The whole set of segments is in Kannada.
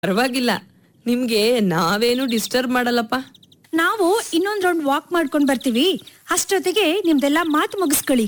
ಪರವಾಗಿಲ್ಲ ನಿಮ್ಗೆ ನಾವೇನು ಡಿಸ್ಟರ್ಬ್ ಮಾಡಲ್ಲಪ್ಪ ನಾವು ಇನ್ನೊಂದ್ ರೌಂಡ್ ವಾಕ್ ಮಾಡ್ಕೊಂಡ್ ಬರ್ತೀವಿ ಅಷ್ಟೊತ್ತಿಗೆ ನಿಮ್ದೆಲ್ಲ ಮಾತು ಮುಗಿಸ್ಕೊಳ್ಳಿ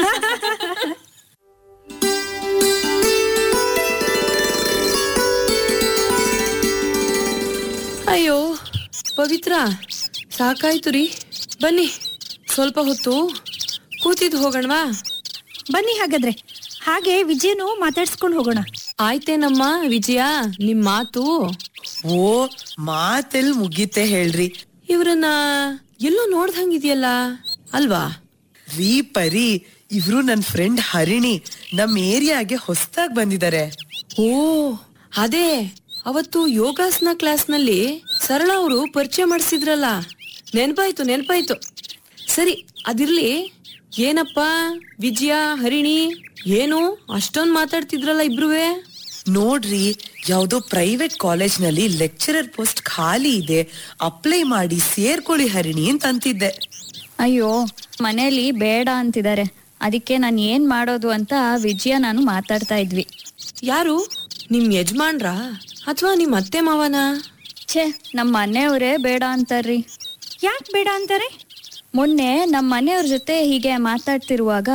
ಅಯ್ಯೋ ಪವಿತ್ರ ಸಾಕಾಯ್ತು ರೀ ಬನ್ನಿ ಸ್ವಲ್ಪ ಹೊತ್ತು ಕೂತಿದ್ ಹೋಗೋಣವಾ ಬನ್ನಿ ಹಾಗಾದ್ರೆ ಹಾಗೆ ವಿಜಯನು ಮಾತಾಡ್ಸ್ಕೊಂಡ್ ಹೋಗೋಣ ಆಯ್ತೇನಮ್ಮ ವಿಜಯ ನಿಮ್ ಮಾತು ಓ ಮಾತೆಲ್ ಮುಗೀತೆ ಹೇಳ್ರಿ ಇವ್ರನ್ನ ಎಲ್ಲೋ ನೋಡ್ದಂಗಿದ್ಯಲ್ಲ ಅಲ್ವಾ ರೀ ಪರಿ ಇವ್ರು ನನ್ ಫ್ರೆಂಡ್ ಹರಿಣಿ ನಮ್ ಏರಿಯಾಗೆ ಹೊಸ್ದಾಗ್ ಬಂದಿದ್ದಾರೆ ಓ ಅದೇ ಅವತ್ತು ಯೋಗಾಸನ ಕ್ಲಾಸ್ನಲ್ಲಿ ಸರಳ ಅವರು ಪರಿಚಯ ಮಾಡಿಸಿದ್ರಲ್ಲ ನೆನ್ಪಾಯ್ತು ನೆನ್ಪಾಯ್ತು ಸರಿ ಅದಿರ್ಲಿ ಏನಪ್ಪ ವಿಜಯ ಹರಿಣಿ ಏನು ಅಷ್ಟೊಂದ್ ಮಾತಾಡ್ತಿದ್ರಲ್ಲ ಇಬ್ರುವೆ ನೋಡ್ರಿ ಯಾವ್ದೋ ಪ್ರೈವೇಟ್ ಕಾಲೇಜ್ ನಲ್ಲಿ ಲೆಕ್ಚರರ್ ಪೋಸ್ಟ್ ಖಾಲಿ ಇದೆ ಅಪ್ಲೈ ಮಾಡಿ ಸೇರ್ಕೊಳ್ಳಿ ಹರಿಣಿ ಅಂತ ಅಂತಿದ್ದೆ ಅಯ್ಯೋ ಮನೇಲಿ ಬೇಡ ಅಂತಿದ್ದಾರೆ ಅದಕ್ಕೆ ನಾನು ಏನ್ ಮಾಡೋದು ಅಂತ ವಿಜಯ ನಾನು ಮಾತಾಡ್ತಾ ಇದ್ವಿ ಯಾರು ನಿಮ್ ಯಜಮಾನ್ರಾ ಅಥವಾ ನಿಮ್ ಅತ್ತೆ ಮಾವನ ಛೇ ನಮ್ಮ ಮನೆಯವರೇ ಬೇಡ ಅಂತಾರ್ರಿ ಯಾಕೆ ಬೇಡ ಅಂತಾರೆ ಮೊನ್ನೆ ನಮ್ಮ ಮನೆಯವ್ರ ಜೊತೆ ಹೀಗೆ ಮಾತಾಡ್ತಿರುವಾಗ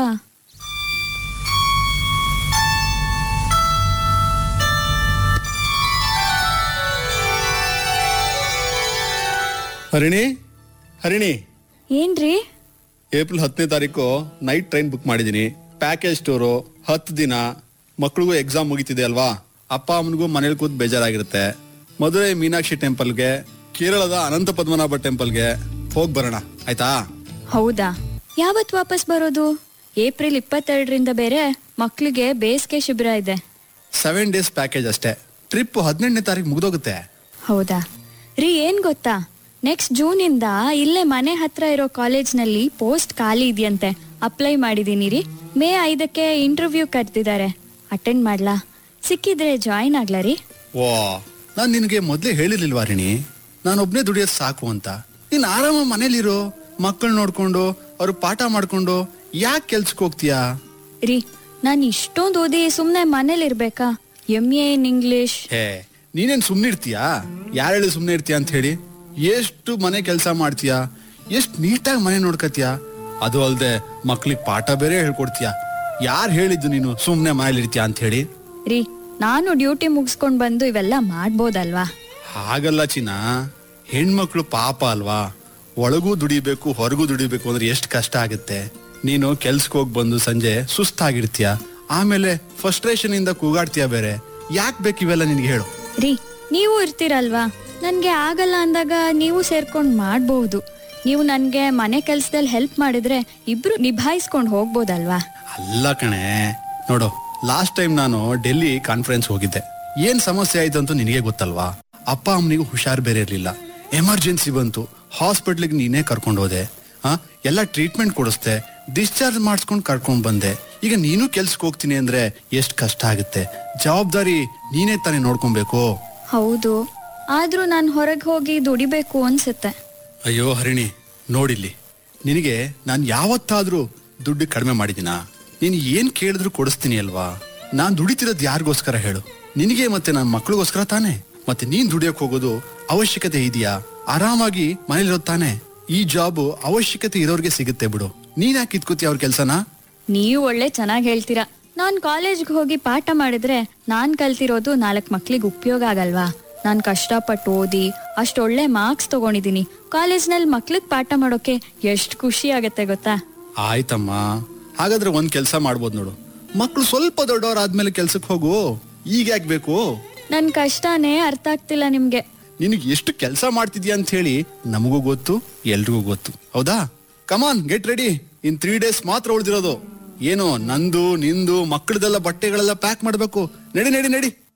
ಹರಿಣಿ ಹರಿಣಿ ಏನ್ರಿ ಏಪ್ರಿಲ್ ಹತ್ತನೇ ತಾರೀಕು ನೈಟ್ ಟ್ರೈನ್ ಬುಕ್ ಮಾಡಿದೀನಿ ಪ್ಯಾಕೇಜ್ ಟೂರು ಹತ್ತು ದಿನ ಮಕ್ಳಿಗೂ ಎಕ್ಸಾಮ್ ಮುಗಿತಿದೆ ಅಲ್ವಾ ಅಪ್ಪ ಅಮ್ಮನಿಗೂ ಮನೇಲಿ ಕೂತ್ ಬೇಜಾರಾಗಿರುತ್ತೆ ಮಧುರೈ ಮೀನಾಕ್ಷಿ ಟೆಂಪಲ್ಗೆ ಕೇರಳದ ಅನಂತ ಪದ್ಮನಾಭ ಟೆಂಪಲ್ಗೆ ಹೋಗ್ ಬರೋಣ ಆಯ್ತಾ ಹೌದಾ ಯಾವತ್ ವಾಪಸ್ ಬರೋದು ಏಪ್ರಿಲ್ ಇಪ್ಪತ್ತೆರಡರಿಂದ ಬೇರೆ ಮಕ್ಳಿಗೆ ಬೇಸಿಗೆ ಶಿಬಿರ ಇದೆ ಸೆವೆನ್ ಡೇಸ್ ಪ್ಯಾಕೇಜ್ ಅಷ್ಟೇ ಟ್ರಿಪ್ ಹದಿನೆಂಟನೇ ತಾರೀಕು ಮುಗ್ದೋಗುತ್ತೆ ಹೌದಾ ರೀ ಏನ್ ಗೊತ್ತಾ ನೆಕ್ಸ್ಟ್ ಜೂನ್ ಇಂದ ಇಲ್ಲೇ ಮನೆ ಹತ್ರ ಇರೋ ಕಾಲೇಜ್ನಲ್ಲಿ ಪೋಸ್ಟ್ ಖಾಲಿ ಇದೆಯಂತೆ ಅಪ್ಲೈ ಮಾಡಿದೀನಿ ರೀ ಮೇ ಐದಕ್ಕೆ ಇಂಟರ್ವ್ಯೂ ಕರೆದಿದ್ದಾರೆ ಅಟೆಂಡ್ ಮಾಡ್ಲಾ ಸಿಕ್ಕಿದ್ರೆ ಜಾಯಿನ್ ಆಗ್ಲಾ ರೀ ಓ ನಾನ್ ನಿನಗೆ ಮೊದ್ಲೇ ಹೇಳಿರ್ಲಿಲ್ವಾ ಹರಿಣಿ ನಾನು ಒಬ್ನೇ ದುಡಿಯೋದು ಸಾಕು ಅಂತ ನೀನ್ ಆರಾಮ ಮನೇಲಿರೋ ಮಕ್ಕಳು ನೋಡ್ಕೊಂಡು ಅವ್ರು ಪಾಠ ಮಾಡ್ಕೊಂಡು ಯಾಕೆ ಕೆಲ್ಸಕ್ಕೆ ಹೋಗ್ತೀಯಾ ರೀ ನಾನು ಇಷ್ಟೊಂದು ಓದಿ ಸುಮ್ನೆ ಮನೇಲಿ ಇರ್ಬೇಕಾ ಎಂ ಎ ಇನ್ ಇಂಗ್ಲಿಷ್ ಹೇ ನೀನೇನ್ ಸುಮ್ನೆ ಇರ್ತೀಯಾ ಯಾರು ಹೇಳಿ ಸುಮ್ನೆ ಇರ್ತೀಯ ಅಂತ ಹೇಳಿ ಎಷ್ಟು ಮನೆ ಕೆಲಸ ಮಾಡ್ತೀಯಾ ಎಷ್ಟು ನೀಟಾಗಿ ಮನೆ ನೋಡ್ಕತ್ತೀಯ ಅದು ಅಲ್ದೆ ಮಕ್ಳಿಗೆ ಪಾಠ ಬೇರೆ ಹೇಳ್ಕೊಡ್ತೀಯ ಯಾರು ಹೇಳಿದ್ದು ನೀನು ಸುಮ್ನೆ ಮನೇಲಿ ಇರ್ತೀಯ ಅಂತ ಹೇಳಿ ರೀ ನಾನು ಡ್ಯೂಟಿ ಮುಗಿಸ್ಕೊಂಡ್ ಬಂದು ಇವೆಲ್ಲ ಮಾಡ್ಬೋದಲ್ವಾ ಹಾಗಲ್ಲ ಚಿನ್ನ ಹೆಣ್ಮಕ್ಳು ಪಾಪ ಅಲ್ವಾ ಒಳಗೂ ದುಡಿಬೇಕು ಹೊರಗೂ ದುಡಿಬೇಕು ಅಂದ್ರೆ ಎಷ್ಟು ಕಷ್ಟ ಆಗುತ್ತೆ ನೀನು ಕೆಲ್ಸಕ್ಕೆ ಹೋಗಿ ಬಂದು ಸಂಜೆ ಸುಸ್ತಾಗಿರ್ತೀಯ ಆಮೇಲೆ ಫ್ರಸ್ಟ್ರೇಷನ್ ಇಂದ ಕೂಗಾಡ್ತೀಯ ಬೇರೆ ಯಾಕೆ ಬೇಕು ಇವೆಲ್ಲ ನಿನ್ಗೆ ಹೇಳು ರೀ ನೀವು ಇರ್ತೀರಲ್ವಾ ನನ್ಗೆ ಆಗಲ್ಲ ಅಂದಾಗ ನೀವು ಸೇರ್ಕೊಂಡ್ ಮಾಡ್ಬಹುದು ನೀವು ನನ್ಗೆ ಮನೆ ಕೆಲ್ಸದಲ್ಲಿ ಹೆಲ್ಪ್ ಮಾಡಿದ್ರೆ ಇಬ್ರು ನಿಭಾಯಿಸ್ಕೊಂಡ್ ಹೋಗ್ಬೋದಲ್ವಾ ಅಲ್ಲ ಕಣೆ ನೋಡು ಲಾಸ್ಟ್ ಟೈಮ್ ನಾನು ಡೆಲ್ಲಿ ಕಾನ್ಫರೆನ್ಸ್ ಹೋಗಿದ್ದೆ ಏನ್ ಸಮಸ್ಯೆ ಆಯ್ತು ಅಂತ ನಿನಗೆ ಗೊತ್ತಲ್ವಾ ಅಪ್ಪ ಅಮ್ಮನಿಗೂ ಹುಷಾರ್ ಬೇರೆ ಇರ್ಲಿಲ್ಲ ಎಮರ್ಜೆನ್ಸಿ ಬಂತು ಹಾಸ್ಪಿಟ್ಲಿಗೆ ನೀನೇ ಕರ್ಕೊಂಡು ಹೋದೆ ಆ ಎಲ್ಲ ಟ್ರೀಟ್ಮೆಂಟ್ ಕೊಡಿಸ್ದೆ ಡಿಸ್ಚಾರ್ಜ್ ಮಾಡಿಸ್ಕೊಂಡು ಕರ್ಕೊಂಡ್ ಬಂದೆ ಈಗ ನೀನು ಕೆಲ್ಸಕ್ಕೆ ಹೋಗ್ತೀನಿ ಅಂದ್ರೆ ಎಷ್ಟ್ ಕಷ್ಟ ಆಗುತ್ತೆ ಜವಾಬ್ದಾರಿ ನೀನೇ ತಾನೇ ನೋಡ್ಕೊಬೇಕು ಹೌದು ಆದ್ರೂ ನಾನ್ ಹೊರಗೆ ಹೋಗಿ ದುಡಿಬೇಕು ಅನ್ಸುತ್ತೆ ಅಯ್ಯೋ ಹರಿಣಿ ನೋಡಿಲ್ಲಿ ನಿನಗೆ ನಾನು ಯಾವತ್ತಾದ್ರೂ ದುಡ್ಡು ಕಡಿಮೆ ಮಾಡಿದಿನಾ ನೀನು ಏನ್ ಕೇಳಿದ್ರು ಕೊಡಿಸ್ತೀನಿ ಅಲ್ವಾ ನಾನ್ ದುಡಿತಿರೋದು ಯಾರಿಗೋಸ್ಕರ ಹೇಳು ನಿನಗೆ ಮತ್ತೆ ನನ್ನ ಮಕ್ಳಿಗೋಸ್ಕರ ತಾನೆ ಮತ್ತೆ ನೀನ್ ದುಡಿಯಕ್ ಹೋಗೋದು ಅವಶ್ಯಕತೆ ಇದೆಯಾ ಆರಾಮಾಗಿ ಮನೇಲಿರೋದ್ ತಾನೆ ಈ ಜಾಬ್ ಅವಶ್ಯಕತೆ ಇರೋರ್ಗೆ ಸಿಗುತ್ತೆ ಬಿಡು ನೀನ್ ಯಾಕೆ ಇದ್ಕೋತಿ ಅವ್ರ ಕೆಲ್ಸನ ನೀವು ಒಳ್ಳೆ ಚೆನ್ನಾಗಿ ಹೇಳ್ತೀರಾ ನಾನ್ ಕಾಲೇಜ್ಗೆ ಹೋಗಿ ಪಾಠ ಮಾಡಿದ್ರೆ ನಾನ್ ಕಲ್ತಿರೋದು ನಾಲ್ಕ್ ಮಕ್ಳಿಗೆ ಉಪಯೋಗ ಆಗಲ್ವಾ ನಾನ್ ಕಷ್ಟಪಟ್ಟು ಓದಿ ಅಷ್ಟೊಳ್ಳೆ ಮಾರ್ಕ್ಸ್ ತಗೊಂಡಿದೀನಿ ಕಾಲೇಜ್ನಲ್ಲಿ ಮಕ್ಳಿಗೆ ಪಾಠ ಮಾಡೋಕೆ ಎಷ್ಟ್ ಖುಷಿ ಆಗತ್ತೆ ಗೊತ್ತಾ ಆಯ್ತಮ್ಮ ಹಾಗಾದ್ರೆ ಒಂದ್ ಕೆಲ್ಸ ಮಾಡ್ಬೋದು ನೋಡು ಮಕ್ಳು ಸ್ವಲ್ಪ ದೊಡ್ಡವರಾದ್ಮೇಲೆ ಕೆಲ್ಸಕ್ಕೆ ಹೋಗು ಈಗ ಯಾಕೆ ಬೇಕು ನನ್ ಕಷ್ಟನೇ ಅರ್ಥ ಆಗ್ತಿಲ್ಲ ನಿಮ್ಗೆ ನಿನಗೆ ಎಷ್ಟು ಕೆಲಸ ಮಾಡ್ತಿದ್ಯಾ ಅಂತ ಹೇಳಿ ನಮಗೂ ಗೊತ್ತು ಎಲ್ರಿಗೂ ಗೊತ್ತು ಹೌದಾ come on get ready in three days ಮಾತ್ರ ಉಳಿದಿರೋದು ಏನು ನಂದು ನಿಂದು ಮಕ್ಕಳದೆಲ್ಲ ಬಟ್ಟೆಗಳೆಲ್ಲ ಪ್ಯಾಕ್ ಮಾಡ್ಬೇಕು ನಡಿ ನಡಿ ನಡಿ